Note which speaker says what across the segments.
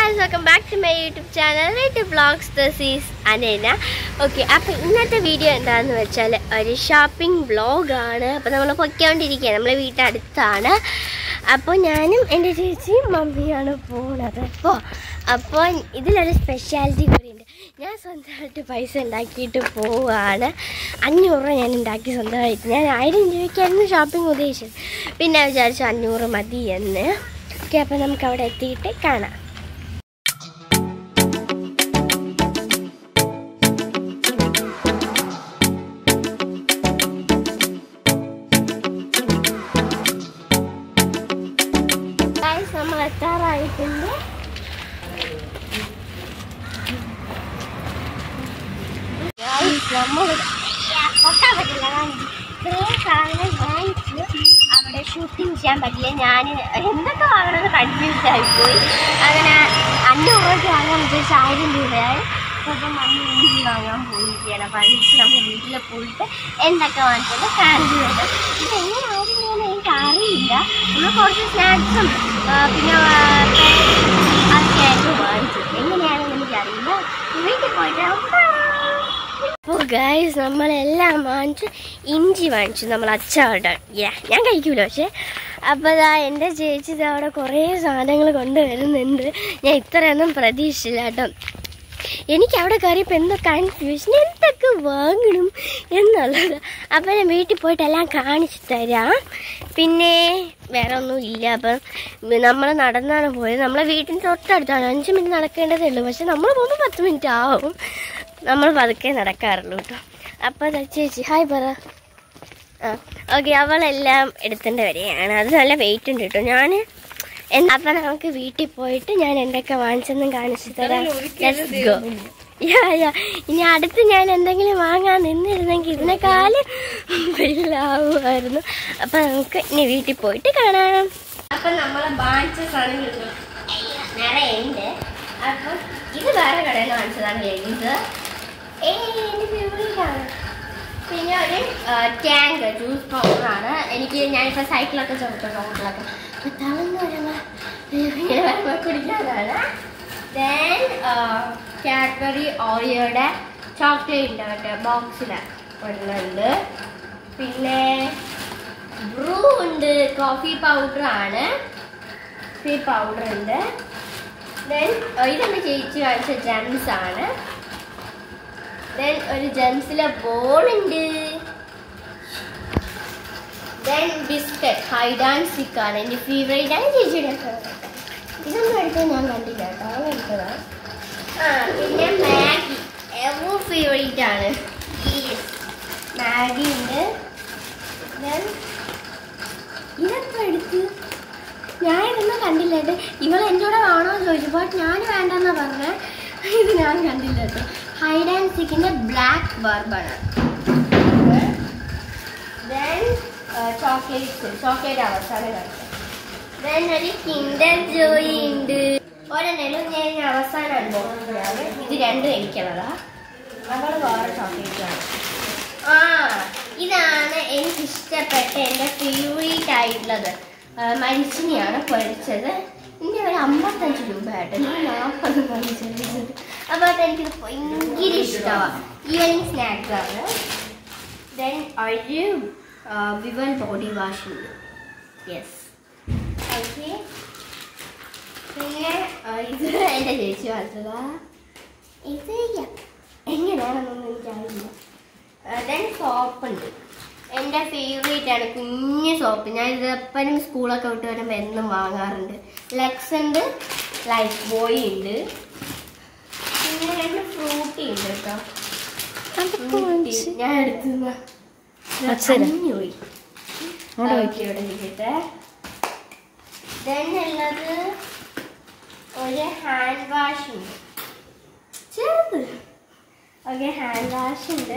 Speaker 1: Guys welcome back to my YouTube channel YouTube vlogs these അനേന okay അപ്പോൾ ഇന്നത്തെ video എന്താണെന്ന് വെച്ചാൽ ഒരു ഷോപ്പിംഗ് വ്ളോഗാണ് അപ്പോൾ നമ്മൾ പൊയ്ക്കൊണ്ടിരിക്കുക നമ്മളെ വീട്ടടുത്താണ് അപ്പോൾ ഞാനും എൻ്റെ ചേച്ചിയും മമ്മിയാണ് പോണത് അപ്പോൾ അപ്പോൾ ഇതിലൊരു സ്പെഷ്യാലിറ്റി കൂടിയുണ്ട് ഞാൻ സ്വന്തമായിട്ട് പൈസ ഉണ്ടാക്കിയിട്ട് പോവാണ് അഞ്ഞൂറ് രൂപ ഞാൻ ഉണ്ടാക്കി സ്വന്തമായിട്ട് ഞാൻ ആയിരം രൂപയ്ക്കായിരുന്നു ഷോപ്പിംഗ് ഉദ്ദേശിച്ചത് പിന്നെ വിചാരിച്ചു അഞ്ഞൂറ് മതി എന്ന് ഓക്കെ അപ്പോൾ നമുക്ക് അവിടെ എത്തിയിട്ട് കാണാം Guys, നമ്മൾ എത്താറായിട്ടുണ്ട് Guys, നമ്മൾ പൊക്കാൻ പറ്റില്ല കാണിച്ച്. ഇത്രയും സാധനം വാങ്ങിച്ചു അവിടെ ഷൂട്ടിങ് ചെയ്യാൻ പറ്റില്ല ഞാൻ എന്തൊക്കെ വാങ്ങണമെന്ന് കൺഫ്യൂസ് ആയിപ്പോയി അങ്ങനെ അഞ്ഞൂറ് രൂപയ്ക്ക് വാങ്ങാൻ വിചാരിച്ച ആയിരം രൂപയായി അപ്പം മമ്മി ഇഞ്ചി വാങ്ങാൻ പോയിരിക്കുകയാണ് അപ്പം അതിന് നമ്മൾ വീട്ടിൽ പോയിട്ട് എന്തൊക്കെ വാങ്ങിച്ചത് കാണിച്ചു തരും ഇത് എങ്ങനെയായിരുന്നു എനിക്ക് അറിയില്ല നമ്മൾ കുറച്ച് സ്നാക്സും പിന്നെ ആ, pen അതൊക്കെ ആയിരുന്നു വാങ്ങിച്ചത് എങ്ങനെയാണെന്ന് എനിക്കറിയില്ല വീട്ടിൽ പോയിട്ട് നോക്കാം. അപ്പോൾ ഗൈസ് നമ്മളെല്ലാം വാങ്ങിച്ചു ഇഞ്ചി വാങ്ങിച്ചു നമ്മൾ അച്ചാറിടാൻ യാ ഞാൻ കഴിക്കൂല പക്ഷേ അപ്പോൾ ദാ എൻ്റെ ചേച്ചി ദാ അവിടെ കുറേ സാധനങ്ങൾ കൊണ്ടുവരുന്നുണ്ട് ഞാൻ ഇത്രയൊന്നും പ്രതീക്ഷിച്ചില്ല കേട്ടോ എനിക്ക് അവിടെ കയറിയപ്പോൾ എന്തോ കൺഫ്യൂഷൻ എന്തൊക്കെ വാങ്ങണം എന്നുള്ളത് അപ്പോൾ ഞാൻ വീട്ടിൽ പോയിട്ട് എല്ലാം കാണിച്ചു തരാം പിന്നെ വേറെ ഒന്നും ഇല്ല അപ്പം നമ്മൾ നടന്നാണ് പോയത് നമ്മളെ വീട്ടിന് തൊട്ടടുത്താണ് അഞ്ച് മിനിറ്റ് നടക്കേണ്ടതേ ഉള്ളൂ പക്ഷെ നമ്മൾ പോകുമ്പോൾ പത്ത് മിനിറ്റ് ആവും നമ്മൾ പതുക്കെ നടക്കാറുള്ളൂ കേട്ടോ അപ്പോൾ ദാ ചേച്ചി ഹായ് പറ ആ ഓക്കെ അവളെല്ലാം എടുത്തേണ്ട വരെയാണ് അത് നല്ല വെയിറ്റ് ഉണ്ട് കേട്ടോ ഞാൻ അപ്പം നമുക്ക് വീട്ടിൽ പോയിട്ട് ഞാൻ എന്തൊക്കെ വാങ്ങിച്ചെന്നും കാണിച്ചു തരാം Let's go. യാ യാ ഇനി അടുത്ത് ഞാൻ എന്തെങ്കിലും വാങ്ങാൻ നിന്നിരുന്നെങ്കിൽ ഇതിനെക്കാളും വലുതാവുമായിരുന്നു അപ്പം നമുക്ക് ഇനി വീട്ടിൽ പോയിട്ട് കാണാം അപ്പം നമ്മൾ വാങ്ങിച്ച സാധനങ്ങൾ നിറയെ ഉണ്ട് അപ്പം ഇത് വേറെ കടയിൽ നിന്ന് വാങ്ങിച്ചതാണ് ഇത് ഏയ് എൻ്റെ ഫേവറേറ്റ് ആണ് പിന്നെ ഒരു ടാങ്ക് ജ്യൂസ് പൗഡറാണ് എനിക്ക് ഞാനിപ്പോൾ സൈക്കിളൊക്കെ ചവിട്ടും റോഡിലൊക്കെ അപ്പോൾ തളർന്ന് വരുമ്പോൾ ഇങ്ങനെ വരുമ്പോൾ കുടിക്കാനാണ് ദെൻ കാഡ്ബറി ഓറിയോയുടെ ചോക്ലേറ്റ് ഉണ്ട് മറ്റേ ബോക്സിൽ ഒരെണ്ണമുണ്ട് പിന്നെ ബ്രൂ ഉണ്ട് കോഫി പൗഡറാണ് കോഫി പൗഡർ ഉണ്ട് ദെൻ ഇതെൻ്റെ ചേച്ചി വാങ്ങിച്ച ജംസ് ആണ് ദെൻ ഒരു ജംസിലെ ബോൾ ഉണ്ട് then biscuit Hide and Seek ആണ് എൻ്റെ ഫേവറേറ്റ് ആണ് ചേച്ചിയുടെ ഫേവറേറ്റ് ഇതൊന്നും എടുത്തത് ഞാൻ കണ്ടില്ല കേട്ടോ അവൻ എടുത്തതാ ആ പിന്നെ മാഗി എവോ ഫേവറേറ്റ് ആണ് മാഗി ഉണ്ട് ദെൻ ഇതൊക്കെ എടുത്ത് ഞാൻ ഇതൊന്നും കണ്ടില്ല കേട്ടോ ഇവൾ എൻ്റെ കൂടെ വേണമെന്ന് ചോദിച്ചപ്പോൾ ഞാൻ വേണ്ടെന്നാ പറഞ്ഞത് ഇത് ഞാൻ കണ്ടില്ല കേട്ടോ ഹൈഡ് ആൻഡ് സിക്കിൻ്റെ ബ്ലാക്ക് ബർബാണ് ദെൻ ചോക്ലേറ്റ്സ് ചോക്ലേറ്റ് അവസാനം കഴിച്ചത് ദെൻ ഒരു കിൻഡർ ജോയി ഉണ്ട് ഒരെണ്ണയിലും ഞാൻ ഇനി അവസാനം അനുഭവത്തിലാണ് ഇത് രണ്ടും എനിക്കുള്ളതാ അവൾ വേറെ ചോക്ലേറ്റ് ആണ് ആ ഇതാണ് എനിക്ക് ഇഷ്ടപ്പെട്ട എൻ്റെ ഫേവറേറ്റ് ആയിട്ടുള്ളത് മരിച്ചിനെയാണ് പൊരിച്ചത് ഇതിൻ്റെ ഒരു അമ്പത്തഞ്ച് രൂപയായിട്ട് ഞാൻ നാൽപ്പത് മരിച്ചത് അപ്പോൾ അതെനിക്ക് ഭയങ്കര ഇഷ്ടമാണ് ഈവനിങ് സ്നാക്സ് ആണ് ദെൻ ഒരു വിവൽ ബോഡി വാഷ് ഉണ്ട് യെസ് ഓക്കെ പിന്നെ ആ, ഇത് എൻ്റെ ചേച്ചി വാങ്ങിച്ചതാ ഇത് എങ്ങനെയാണെന്നൊന്നും എനിക്കറിയില്ല ദെൻ സോപ്പ് ഉണ്ട് എൻ്റെ ഫേവറേറ്റ് ആണ് കുഞ്ഞ് സോപ്പ് ഞാൻ ഇത് എപ്പോഴും സ്കൂളൊക്കെ വിട്ട് വരുമ്പോൾ എന്നും വാങ്ങാറുണ്ട് ലെക്സ് ഉണ്ട് ലൈഫ് ബോയ് ഉണ്ട് പിന്നെ രണ്ട് ഫ്രൂട്ടി ഉണ്ട് കേട്ടോ ഫ്രൂട്ടി ഞാൻ എടുത്തുന്ന
Speaker 2: അച്ഛനാ?
Speaker 1: പോയി
Speaker 2: അവിടെ
Speaker 1: ഓക്കെ ഇവിടെ ഇരിക്കട്ടെ ദെൻ ഉള്ളത് ഒരു ഹാൻഡ് വാഷ് ഉണ്ട് ചെറുത് ഓക്കെ ഹാൻഡ് വാഷ് ഉണ്ട്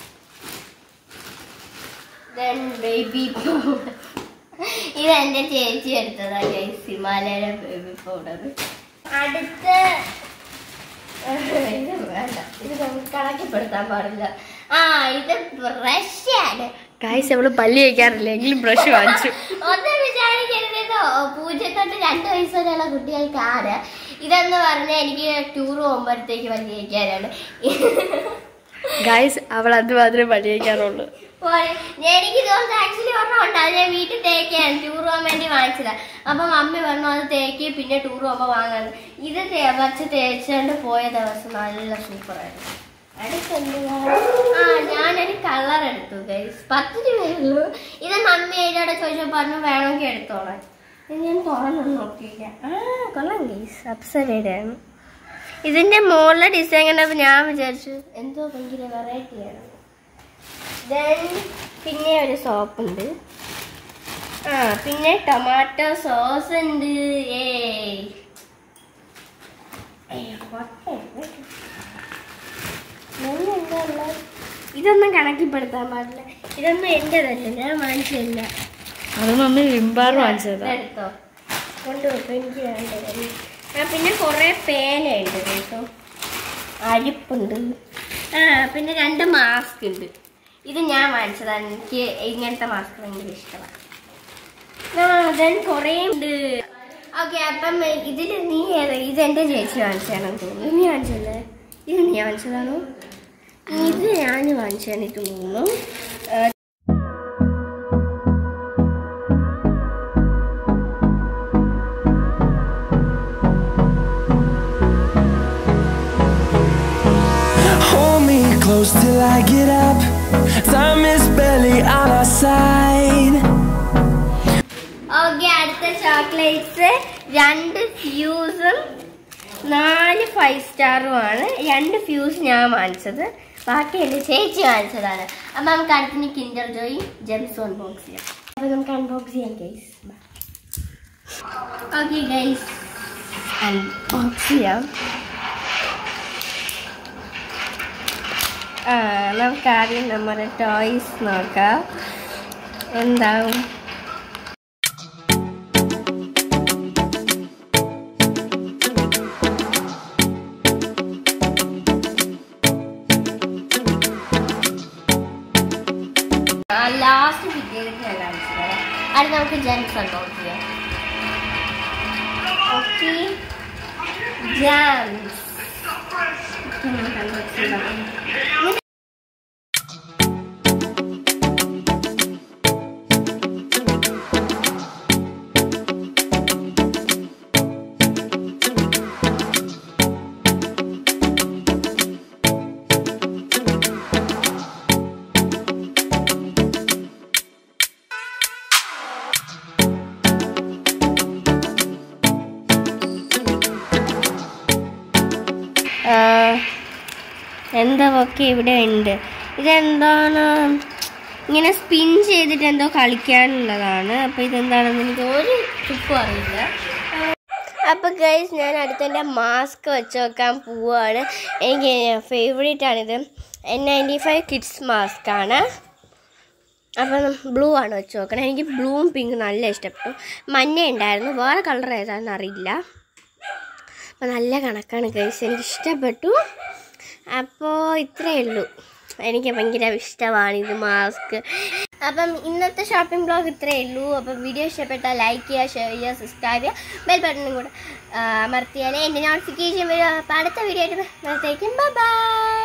Speaker 1: ദെൻ ബേബി പൗഡർ ഇത് എൻ്റെ ചേച്ചി എടുത്തതാ ഗൈസ് ഹിമാലയയുടെ ബേബി പൗഡർ അടുത്ത ഇത് വേണ്ട ഇത് നമുക്ക് കണക്കിപ്പെടുത്താൻ പാടില്ല ആ ഇത് ബ്രഷാണ്
Speaker 2: ഗായ്സ് അവള് പല്ലി വയ്ക്കാറില്ല എങ്കിലും ബ്രഷ് വാങ്ങിച്ചു
Speaker 1: ഒന്ന് വിചാരിക്കരുതോ പൂജ്യം തൊട്ട് രണ്ട് വയസ്സ് വരെയുള്ള കുട്ടികൾക്കാണ് ഇതെന്ന് പറഞ്ഞാൽ എനിക്ക് ടൂർ പോകുമ്പോഴത്തേക്ക് വലിയേക്കാനാണ്
Speaker 2: ഗായ്സ് അവൾ അത് മാത്രമേ പല്ലിയേക്കാറുള്ളൂ
Speaker 1: എനിക്ക് ദിവസം ആക്ച്വലി പറഞ്ഞുണ്ട് അത് ഞാൻ വീട്ടിൽ തേക്കാണ് ടൂർ പോകാൻ വേണ്ടി വാങ്ങിച്ചതാ അപ്പൊ മമ്മി പറഞ്ഞു അത് തേക്ക് പിന്നെ ടൂർ പോകുമ്പോ വാങ്ങാന്ന് ഇത് തേ- വച്ച് തേച്ചുകൊണ്ട് പോയ ദിവസം നല്ല സൂപ്പറായിരുന്നു അടുത്തെന്തുവാ ആ ഞാനൊരു കളർ എടുത്തു ഗൈസ് പത്ത് രൂപയുള്ളൂ ഇത് മമ്മി അതിനോടെ ചോദിച്ചപ്പോൾ പറഞ്ഞു വേണമെങ്കിൽ എടുത്തോളാം ഇത് ഞാൻ തുറന്നു നോക്കിയില്ല ആ കൊള്ളാം ഗൈസ് അപ്സരയുടെ ആണ് ഇതിന്റെ മുകളിലെ ഡിസൈൻ കണ്ടപ്പോൾ ഞാൻ വിചാരിച്ചു എന്തോ ഭയങ്കര വെറൈറ്റി ആണ് ദെൻ പിന്നെ ഒരു സോപ്പ് ഉണ്ട് ആ പിന്നെ ടൊമാറ്റോ സോസ് ഉണ്ട് ഏയ് ഏയ്, പൊട്ട. ഞാൻ എന്താ ഉള്ളത്? ഇതൊന്നും കണക്കിപ്പെടുത്താൻ പാടില്ല ഇതൊന്നും എന്റേതല്ല ഞാൻ വാങ്ങിച്ചില്ല
Speaker 2: അത് മമ്മി വിംബാർ വാങ്ങിച്ചതാ
Speaker 1: എടുത്തോ കൊണ്ടുപോട്ടോ എനിക്ക് വേണ്ടത് ആ പിന്നെ കുറേ പേനയുണ്ട് കേട്ടോ അരിപ്പുണ്ട് ആ പിന്നെ രണ്ട് മാസ്ക് ഉണ്ട് ഇത് ഞാൻ വാങ്ങിച്ചതാണ് എനിക്ക് ഇങ്ങനത്തെ മാസ്ക് ഭയങ്കര ഇഷ്ടമാണ് ആ ദെൻ കുറേ ഉണ്ട് ഓക്കെ അപ്പം ഇതിൽ നീ ഏതാ ഇത് എൻ്റെ ചേച്ചി വാങ്ങിച്ചതാണെന്ന് തോന്നുന്നു നീ വാങ്ങിച്ചല്ലേ ഇത് നീ വാങ്ങിച്ചതാണോ ഇത് ഞാൻ വാങ്ങിച്ചതാണ് എനിക്ക് തോന്നുന്നു ആ,
Speaker 3: Hold me close till I get up. Time is barely on our side.
Speaker 1: Okay അടുത്ത ചോക്ലേറ്റ്സ് രണ്ട് ഫ്യൂസും നാല് ഫൈവ് സ്റ്റാറുമാണ് രണ്ട് ഫ്യൂസ് ഞാൻ വാങ്ങിച്ചത് ബാക്കി എൻ്റെ ചേച്ചി വാങ്ങിച്ചതാണ് അപ്പം നമുക്ക് അടുത്തിന് കിൻഡർ ജോയി ജെംസ് അൺബോക്സ് ചെയ്യാം അപ്പം നമുക്ക് അൺബോക്സ് ചെയ്യാം ഗൈസ് ഓക്കെ ഗൈസ് അൺബോക്സ് ചെയ്യാം ആ നമുക്ക് ആദ്യം നമ്മുടെ ടോയ്സ് നോക്കാം എന്താവും ലാസ്റ്റ് കിട്ടിയത് ഞാൻ കാണിച്ചു തരാം അത് നമുക്ക് ജെംസ് അൺബോക്സ് ചെയ്യാം ഓക്കെ ജാംസ് നമുക്ക് അൺബോക്സ് ചെയ്യാം എന്തൊക്കെ ഇവിടെ ഉണ്ട് ഇതെന്താണ് ഇങ്ങനെ സ്പിൻ ചെയ്തിട്ട് എന്തോ കളിക്കാനുള്ളതാണ് അപ്പോൾ ഇതെന്താണെന്ന് എനിക്ക് ഒരു ചുക്കും അറിയില്ല അപ്പോൾ ഗൈസ് ഞാൻ അടുത്തെൻ്റെ മാസ്ക് വെച്ച് നോക്കാൻ പോവുകയാണ് എനിക്ക് ഫേവറേറ്റ് ആണിത് N ninety five kids mask ആണ് അപ്പം ബ്ലൂ ആണ് വെച്ച് നോക്കണം എനിക്ക് ബ്ലൂവും പിങ്കും നല്ല ഇഷ്ടപ്പെട്ടു മഞ്ഞ ഉണ്ടായിരുന്നു വേറെ കളർ ഏതാണെന്ന് അറിയില്ല അപ്പോൾ നല്ല കണക്കാണ് ഗൈസ് എനിക്ക് ഇഷ്ടപ്പെട്ടു അപ്പോൾ ഇത്രയേ ഉള്ളൂ എനിക്ക് ഭയങ്കര ഇഷ്ടമാണ് ഇത് മാസ്ക് അപ്പം ഇന്നത്തെ ഷോപ്പിംഗ് ബ്ലോഗ് ഇത്രയേ ഉള്ളൂ അപ്പം വീഡിയോ ഇഷ്ടപ്പെട്ടാൽ ലൈക്ക് ചെയ്യുക ഷെയർ ചെയ്യുക സബ്സ്ക്രൈബ് ചെയ്യുക ബെൽ ബട്ടണും കൂടെ ആ, അമർത്തിയാലേ എൻ്റെ നോട്ടിഫിക്കേഷൻ വരും അപ്പം അടുത്ത വീഡിയോ ആയിട്ട് ബൈ ബൈ